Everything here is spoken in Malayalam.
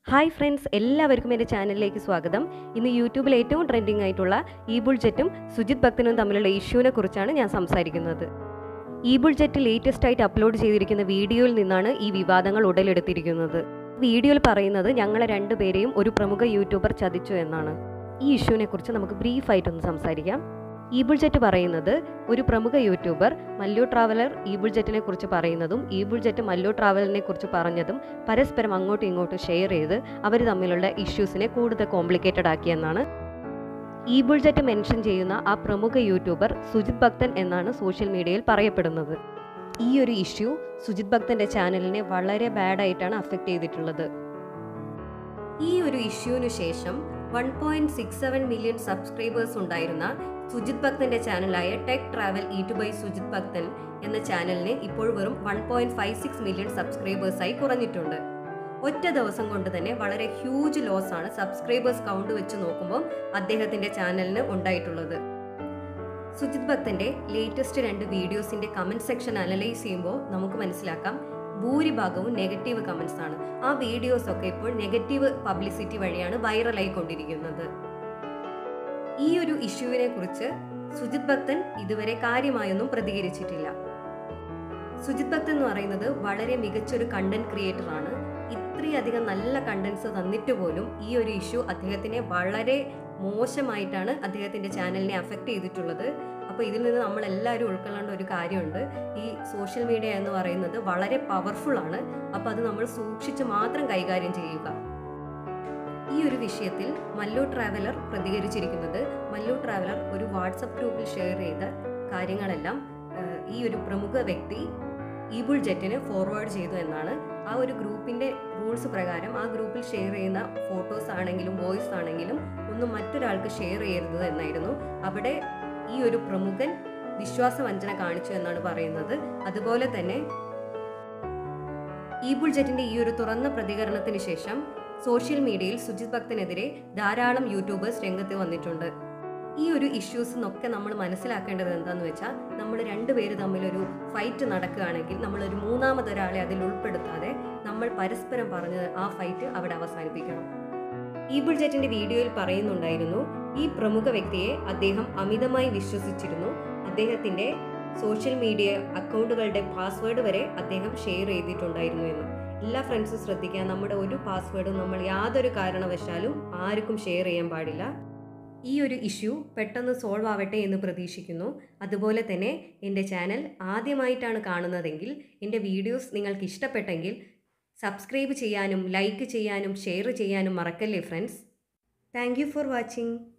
ഹായ് ഫ്രണ്ട്സ് എല്ലാവർക്കും എൻ്റെ ചാനലിലേക്ക് സ്വാഗതം ഇന്ന് യൂട്യൂബിൽ ഏറ്റവും ട്രെൻഡിങ് ആയിട്ടുള്ള ഈബുൾ ജെറ്റും സുജിത് ഭക്തനും തമ്മിലുള്ള ഇഷ്യൂവിനെ കുറിച്ചാണ് ഞാൻ സംസാരിക്കുന്നത് ഈബുൾ ജെറ്റ് ലേറ്റസ്റ്റ് ആയിട്ട് അപ്ലോഡ് ചെയ്തിരിക്കുന്ന വീഡിയോയിൽ നിന്നാണ് ഈ വിവാദങ്ങൾ ഉടലെടുത്തിരിക്കുന്നത് വീഡിയോയിൽ പറയുന്നത് ഞങ്ങളെ രണ്ടുപേരെയും ഒരു പ്രമുഖ യൂട്യൂബർ ചതിച്ചു എന്നാണ് ഈ ഇഷ്യൂവിനെ കുറിച്ച് നമുക്ക് ബ്രീഫായിട്ടൊന്ന് സംസാരിക്കാം ഈബിൾ ജെറ്റ് പറയുന്നത് ഒരു പ്രമുഖ യൂട്യൂബർ മല്ലു ട്രാവലർ ഈബിൾ ജെറ്റിനെ കുറിച്ച് പറയുന്നതും ഈബിൾ ജെറ്റ് മല്ലു ട്രാവലറിനെ കുറിച്ച് പറഞ്ഞതും പരസ്പരം അങ്ങോട്ടും ഇങ്ങോട്ടും ഷെയർ ചെയ്ത് അവർ തമ്മിലുള്ള ഇഷ്യൂസിനെ കൂടുതൽ കോംപ്ലിക്കേറ്റഡ് ആക്കിയെന്നാണ് ഈബിൾ ജെറ്റ് മെൻഷൻ ചെയ്യുന്ന ആ പ്രമുഖ യൂട്യൂബർ സുജിത് ഭക്തൻ എന്നാണ് സോഷ്യൽ മീഡിയയിൽ പറയപ്പെടുന്നത് ഈ ഒരു ഇഷ്യൂ സുജിത് ഭക്തന്റെ ചാനലിനെ വളരെ ബാഡായിട്ടാണ് അഫക്റ്റ് ചെയ്തിട്ടുള്ളത് ഈ ഒരു ഇഷ്യൂവിന് ശേഷം one point six seven million subscribers ഉണ്ടായിരുന്ന സുജിത് ഭക്തന്റെ ചാനലായ Tech Travel Eat by Sujith Bhakthan എന്ന ചാനലിന് ഇപ്പോൾ വെറും one point five six million സബ്സ്ക്രൈബേഴ്സായി കുറഞ്ഞിട്ടുണ്ട് ഒറ്റ ദിവസം കൊണ്ട് തന്നെ വളരെ ഹ്യൂജ് ലോസ് ആണ് സബ്സ്ക്രൈബേഴ്സ് കൗണ്ട് വെച്ച് നോക്കുമ്പോൾ അദ്ദേഹത്തിന്റെ ചാനലിന് ഉണ്ടായിട്ടുള്ളത് സുജിത് ഭക്തന്റെ ലേറ്റസ്റ്റ് രണ്ട് വീഡിയോസിന്റെ കമന്റ് സെക്ഷൻ അനലൈസ് ചെയ്യുമ്പോൾ നമുക്ക് മനസ്സിലാക്കാം ഭൂരിഭാഗവും നെഗറ്റീവ് കമന്റ്സ് ആണ് ആ വീഡിയോസ് ഒക്കെ ഇപ്പോൾ നെഗറ്റീവ് പബ്ലിസിറ്റി വഴിയാണ് വൈറലായി കൊണ്ടിരിക്കുന്നത് ഈ ഒരു ഇഷ്യൂവിനെ കുറിച്ച് സുജിത് ഭക്തൻ ഇതുവരെ കാര്യമായൊന്നും പ്രതികരിച്ചിട്ടില്ല സുജിത് ഭക്തൻ എന്ന് പറയുന്നത് വളരെ മികച്ചൊരു കണ്ടന്റ് ക്രിയേറ്റർ ആണ് ഇത്രയധികം നല്ല കണ്ടന്റ്സ് തന്നിട്ട് പോലും ഈ ഒരു ഇഷ്യൂ അദ്ദേഹത്തിനെ വളരെ മോശമായിട്ടാണ് അദ്ദേഹത്തിന്റെ ചാനലിനെ അഫക്റ്റ് ചെയ്തിട്ടുള്ളത് അപ്പോൾ ഇതിൽ നിന്ന് നമ്മൾ എല്ലാവരും ഉൾക്കൊള്ളേണ്ട ഒരു കാര്യമുണ്ട് ഈ സോഷ്യൽ മീഡിയ എന്ന് പറയുന്നത് വളരെ പവർഫുൾ ആണ് അപ്പോൾ അത് നമ്മൾ സൂക്ഷിച്ച് മാത്രം കൈകാര്യം ചെയ്യുക ഈ ഒരു വിഷയത്തിൽ മല്ലു ട്രാവലർ പ്രതികരിച്ചിരിക്കുന്നത് മല്ലു ട്രാവലർ ഒരു വാട്സപ്പ് ഗ്രൂപ്പിൽ ഷെയർ ചെയ്ത കാര്യങ്ങളെല്ലാം ഏഹ്, ഈ ഒരു പ്രമുഖ വ്യക്തി ഈബിൾ ജെറ്റിന് ഫോർവേഡ് ചെയ്തു എന്നാണ് ആ ഒരു ഗ്രൂപ്പിന്റെ റൂൾസ് പ്രകാരം ആ ഗ്രൂപ്പിൽ ഷെയർ ചെയ്യുന്ന ഫോട്ടോസ് ആണെങ്കിലും വോയിസ് ആണെങ്കിലും ഒന്നും മറ്റൊരാൾക്ക് ഷെയർ ചെയ്യരുത് എന്നായിരുന്നു അവിടെ ഈ ഒരു പ്രമുഖൻ വിശ്വാസവഞ്ചന കാണിച്ചു എന്നാണ് പറയുന്നത് അതുപോലെ തന്നെ ഈബുൾ ജെറ്റിന്റെ ഈ ഒരു തുറന്ന പ്രതികരണത്തിന് ശേഷം സോഷ്യൽ മീഡിയയിൽ സുജിത് ഭക്തനെതിരെ ധാരാളം യൂട്യൂബേഴ്സ് രംഗത്ത് വന്നിട്ടുണ്ട് ഈ ഒരു ഇഷ്യൂസിനൊക്കെ നമ്മൾ മനസ്സിലാക്കേണ്ടത് എന്താന്ന് വെച്ചാൽ നമ്മൾ രണ്ടുപേര് തമ്മിലൊരു ഫൈറ്റ് നടക്കുകയാണെങ്കിൽ നമ്മൾ ഒരു മൂന്നാമതൊരാളെ അതിൽ ഉൾപ്പെടുത്താതെ നമ്മൾ പരസ്പരം പറഞ്ഞ് ആ ഫൈറ്റ് അവിടെ അവസാനിപ്പിക്കണം ഈബിൾ ജെറ്റിന്റെ വീഡിയോയിൽ പറയുന്നുണ്ടായിരുന്നു ഈ പ്രമുഖ വ്യക്തിയെ അദ്ദേഹം അമിതമായി വിശ്വസിച്ചിരുന്നു അദ്ദേഹത്തിന്റെ സോഷ്യൽ മീഡിയ അക്കൗണ്ടുകളുടെ പാസ്വേഡ് വരെ അദ്ദേഹം ഷെയർ ചെയ്തിട്ടുണ്ടായിരുന്നു എന്ന് എല്ലാ ഫ്രണ്ട്സും ശ്രദ്ധിക്കുക നമ്മുടെ ഒരു പാസ്വേഡും നമ്മൾ യാതൊരു കാരണവശാലും ആർക്കും ഷെയർ ചെയ്യാൻ പാടില്ല ഈ ഒരു ഇഷ്യൂ പെട്ടെന്ന് സോൾവ് ആവട്ടെ എന്ന് പ്രതീക്ഷിക്കുന്നു അതുപോലെ തന്നെ എൻ്റെ ചാനൽ ആദ്യമായിട്ടാണ് കാണുന്നതെങ്കിൽ എൻ്റെ വീഡിയോസ് നിങ്ങൾക്ക് ഇഷ്ടപ്പെട്ടെങ്കിൽ സബ്സ്ക്രൈബ് ചെയ്യാനും ലൈക്ക് ചെയ്യാനും ഷെയർ ചെയ്യാനും മറക്കല്ലേ friends thank you for watching